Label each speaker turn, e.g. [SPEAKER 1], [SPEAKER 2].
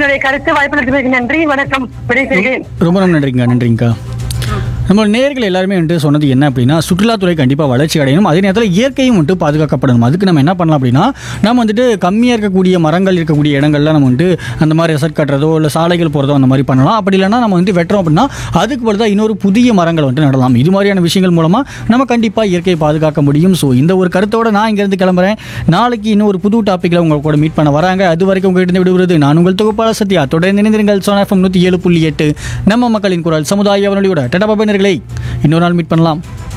[SPEAKER 1] என்னுடைய கருத்து வாய்ப்பு நன்றி வணக்கம் விடைபெறுகிறேன்
[SPEAKER 2] ரொம்ப ரொம்ப நன்றிங்க நன்றிங்கக்கா நம்ம நேர்கள் எல்லாருமே வந்துட்டு சொன்னது என்ன அப்படின்னா சுற்றுலாத்துறை கண்டிப்பாக வளர்ச்சி அடையணும் அதே நேரத்தில் இயற்கையும் வந்துட்டு பாதுகாக்கப்படணும் அதுக்கு நம்ம என்ன பண்ணலாம் அப்படின்னா நம்ம வந்துட்டு கம்மியாக இருக்கக்கூடிய மரங்கள் இருக்கக்கூடிய இடங்கள்ல நம்ம வந்துட்டு அந்த மாதிரி ரெசர்ட் கட்டுறதோ இல்லை சாலைகள் போகிறதோ அந்த மாதிரி பண்ணலாம் அப்படி இல்லைன்னா நம்ம வந்து வெட்டுறோம் அப்படின்னா அதுக்கு பதிலாக இன்னொரு புதிய மரங்கள் வந்துட்டு நடலாம் இது மாதிரியான விஷயங்கள் மூலமாக நம்ம கண்டிப்பாக இயற்கையை பாதுகாக்க முடியும் ஸோ இந்த ஒரு கருத்தோட நான் இங்கேருந்து கிளம்புறேன் நாளைக்கு இன்னும் ஒரு புது டாப்பிக்கில் உங்க கூட மீட் பண்ண வராங்க அது வரைக்கும் உங்ககிட்ட விடுவது நான் உங்கள் தொகுப்பாளர் சத்யா தொடர்ந்து இணைந்திருங்கள் சோனா எஃப்எம் நூற்றி ஏழு புள்ளி எட்டு நம்ம மக்களின் குரல் சமுதாய அவனொலியோட டடா பாபனர்களை இன்னொரு நாள் மீட் பண்ணலாம்